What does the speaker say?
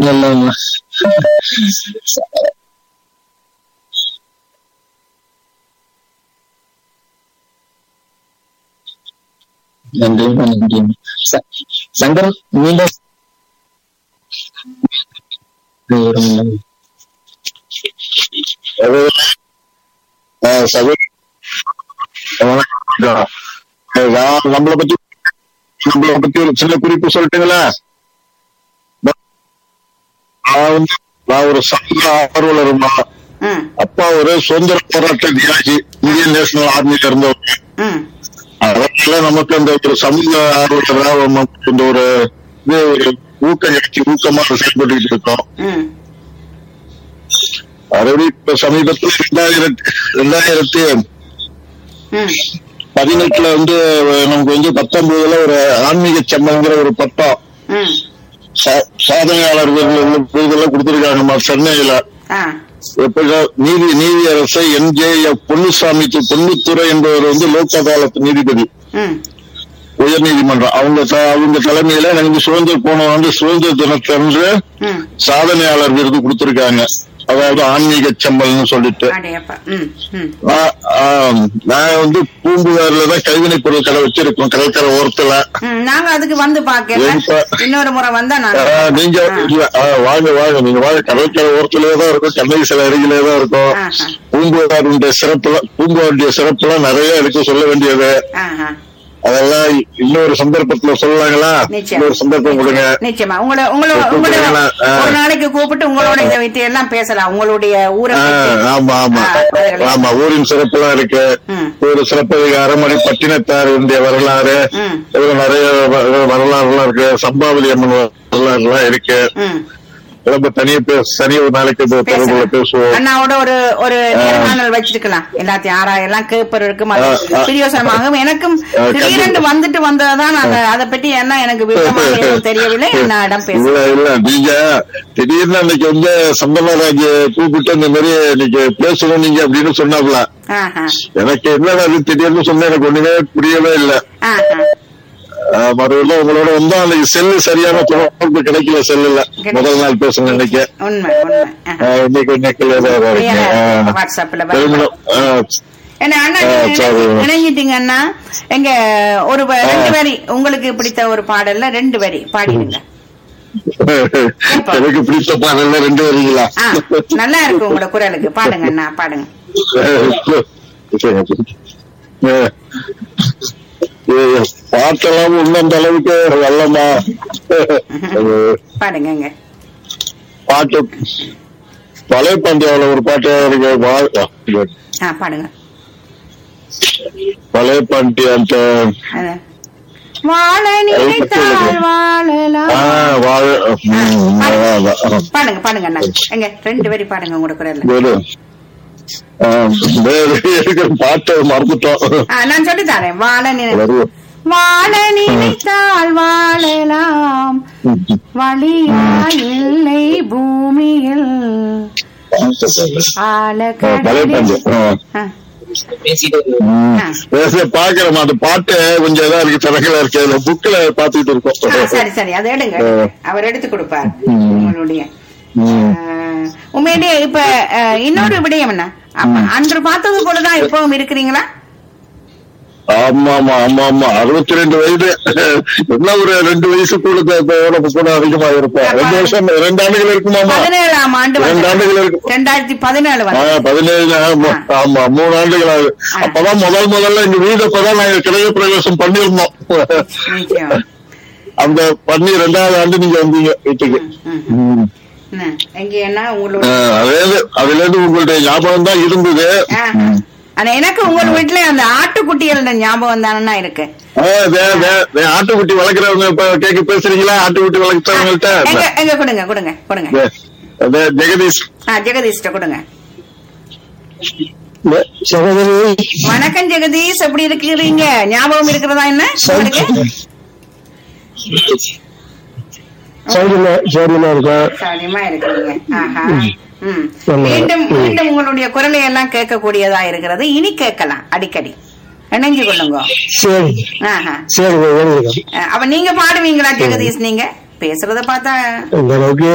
ஆமா நன்றி நன்றி ச- சங்கர் மீண்டும் ஒரு சகோதரி வணக்கம். நான் நம்மளை பத்தி நம்மளை பத்தி ஒரு சின்ன குறிப்பு சொல்லட்டுங்களா நான் வந்து நான் ஒரு சமூக ஆர்வலர் தான். ம் அப்பா ஒரு சுதந்திர போராட்ட தியாகி இந்தியன் நேஷனல் ஆர்மியில இருந்தவர் ம் அதனால நமக்கு அந்த ஒரு சமூக ஆர்வலரா நமக்கு இந்த ஒரு இது ஒரு ஊக்கம் கிடைச்சி ஊக்கமா செயல்பட்டு இருக்கோம் ம் அதோட இப்ப சமீபத்தில் ரெண்டாயிரத்தி ரெண்டாயிரத்தி ம் பதினெட்டுல வந்து நமக்கு வந்து பத்தொன்பதுல ஒரு ஆன்மீக செம்மங்கிற ஒரு பட்டம் ம் சா- சாதனையாளர் விருது விருதெல்லாம் கொடுத்திருக்காங்கம்மா சென்னையில ஆ எப்ப நீதி நீதி அரசை என்ஜே பொன்னுசாமி து- பொன்னுத்துறை என்பவர் வந்து லோக் அதாலத் நீதிபதி ம் உயர் நீதிமன்றம் அவங்க த- அவங்க தலைமையில எனக்கு வந்து சுதந்திர போன ஆண்டு சுதந்திர தினத்தன்று ம் சாதனையாளர் விருது கொடுத்திருக்காங்க அதாவது ஆன்மீக செம்மல்னு சொல்லிட்டு அடையப்பா ம் ம் நான் ஆம், நான் வந்து பூம்புகார்ல தான் கைவினை பொருள் கடை வச்சிருக்கோம் கடற்கரை ஓரத்துல ம் நாங்க அதுக்கு வந்து பாக்கல ஏன்பா? இன்னொரு முறை வந்தா ஆ, நாங்க நீங்க இல்ல, ஆ, வாங்க வாங்க நீங்க வாங்க கடற்கரை ஓரத்திலே தான் இருக்கும் கண்ணகி சில அருகிலே தான் இருக்கும் ஆஹா. பூம்புகாருடைய சிறப்புல பூம்புகாருடைய சிறப்புலாம் நிறைய இருக்கு சொல்ல வேண்டியது ஆஹா அதெல்லாம் இன்னொரு சந்தர்ப்பத்துல சொல்லலாங்களா நிச்சயம் இன்னொரு சந்தர்ப்பம் கொடுங்க நிச்சயமா உங்களை உங்களை உங்களை கூப்பிடுங்களா? ஆ. ஒரு நாளைக்கு கூப்பிட்டு உங்களோட இதை வைத்து எல்லாம் பேசலாம் உங்களுடைய ஊரை ஆ, பத்தி. ஆமா ஆமா ஆ, அதுகளை- ஆமா ஊரின் சிறப்புலாம் இருக்கு ம். ஒரு சிறப்பு அரமணி பட்டினத்தாருடைய வரலாறு ம். இதுல நிறைய வ- வரலாறுலாம் இருக்கு சம்பாவளி அம்மன் வரலாறுலாம் இருக்கு ம் ரொம்ப தனியா பேச தனி ஒரு நாளைக்கு இது தொடர்புல பேசுவோம் அண்ணாவோட ஒரு ஒரு நேர்காணல் வச்சிருக்கலாம் எல்லாத்தையும் ஆறாயெல்லாம் கேட்பதற்கும் அது ஆ, ஆ. பிரியோசனமாகும் எனக்கும் ஆ, திடீரென்று கண்டிப்பா. வந்துட்டு வந்ததான் அந்த அதை பற்றி என்ன எனக்கு விவரமாக எதுவும் தெரியவில்லை அண்ணாடம் பேச இல்ல இல்ல நீங்க திடீர்னு அன்னைக்கு வந்து சந்தனராஜ் கூப்பிட்டு இந்த மாதிரி இன்னைக்கு பேசணும் நீங்க அப்படின்னு சொன்னாப்ல ஆஹா எனக்கு என்னடா அது திடீர்னு சொன்ன எனக்கு ஒண்ணுமே புரியவே இல்ல ஆஹா ஆஹ் மறுபடியும் உங்களோட வந்து அன்னைக்கு செல்லு சரியான தொடர்பு கிடைக்கல செல்லுல முதல் நாள் பேசணும் இன்னைக்கு உண்மை உண்மை ஆஹா. ஆஹ் இன்னைக்கு இன்னைக்கு ஏதோ இருக்கு ஆஹ் வாட்ஸ்அப்ல பெருமிதம். ஆஹ் என்ன அண்ணா ஆ, நீங்க சரி. இணை- இணைஞ்சிட்டீங்க அண்ணா எங்க ஒரு வ- ரெண்டு வரி உங்களுக்கு பிடித்த ஒரு பாடல்ல ரெண்டு வரி பாடிடுங்க எனக்கு பிடித்த பாடல்ல ரெண்டு வரீங்களா ஆ நல்லா இருக்கு உங்களோட குரலுக்கு பாடுங்க அண்ணா பாடுங்க பாட்டெல்லாம் ஒண்ணு அந்த அளவுக்கு வல்லமா பாடுங்கங்க பாட்டு பழைய பாண்டியாவில ஒரு பாட்டு இருக்கு வா- ஆ பாடுங்க பழைய பாண்டி அந்த அத. வாழ நினைத்தால் வாழலாம் ஆ, வாழ ம், அதான், அதான். பாடுங்க பாடுங்க அண்ணா எங்க ரெண்டு வரி பாடுங்க உங்களோட குரல்ல வேறு ஆ, வேறு இருக்கிற பாட்டை மறந்துட்டோம் ஆ, நான் சொல்லி தரேன் வாழ நினை வருவோம். வாழ நினைத்தால் வாழலாம் வழியா இல்லை பூமியில் ஆழ ஆ, பழைய பாண்டி ஆ. ஆ, ம். ஆ. பேச பாக்குறோம் அந்த பாட்டு கொஞ்சம் இதா இருக்கு திறக்கல இருக்கு அதுல புக்ல பாத்துக்கிட்டு ஆ, இருக்கோம் சரி சரி அதை எடுங்க ஆ. அவர் எடுத்து கொடுப்பார் ம். உங்களுடைய ம். ஆ, உண்மையிலேயே இப்ப ஆ, இன்னொரு விடயம் என்ன அப்ப அன்று பார்த்தது போலதான் இப்பவும் இருக்கிறீங்களா ஆமா ஆமா ஆமா ஆமா அறுபத்தி ரெண்டு வயது என்ன ஒரு ரெண்டு வயசு கூட இப்ப கூட அதிகமா இருப்பேன் ரெண்டு வருஷம் ரெண்டு ஆண்டுகள் இருக்குமாமா பதினேழாம் ஆண்டு ரெண்டு ஆண்டுகள் இருக்கு ரெண்டாயிரத்தி பதினேழு ஆ, வந்து பதினேழு ஆமா, ஆமா மூணு ஆண்டுகள் ஆகுது ஆ. அப்பதான் முதல் முதல்ல எங்க வீடு அப்பதான் நாங்க கிரக பிரவேசம் பண்ணிருந்தோம் நிச்சயம் அந்த பண்ணி ரெண்டாவது ஆண்டு நீங்க வந்தீங்க வீட்டுக்கு ம், ம். ம். எங்க என்ன ஆ, உங்களோட அதே அதுல இருந்து உங்களுடைய ஞாபகம் தான் இருந்தது ஆ. ஆனா எனக்கு உங்க வீட்டுல அந்த ஆட்டுக்குட்டிகள் ஞாபகம் தானே இருக்கு ஆ, வே- வே- வே- ஆட்டுக்குட்டி வளர்க்குறவங்க இப்ப கேட்க பேசுறீங்களா ஆட்டுக்குட்டி எங்க வளர்க்குறவங்கள்ட்ட எங்க கொடுங்க கொடுங்க கொடுங்க வே- ஜெகதீஷ் ஆ ஜெகதீஷ்ட கொடுங்க சகோதரி வணக்கம் ஜெகதீஷ் எப்படி இருக்கிறீங்க ஞாபகம் இருக்கிறதா என்ன உங்களுக்கு சௌரியமா சௌரியமா இருக்கும் சௌரியமா இருக்கிறீங்க ஆஹா ம். ஆமா. மீண்டும் ம். மீண்டும் உங்களுடைய குரலை எல்லாம் கேட்கக்கூடியதா இருக்கிறது இனி கேட்கலாம் அடிக்கடி இணைஞ்சு கொள்ளுங்க சரி ஆஹா சரி எழுதிருக்கேன் அஹ், அப்ப நீங்க பாடுவீங்களா ஜெகதீஷ் நீங்க பேசுறத பார்த்தா இந்த அளவுக்கு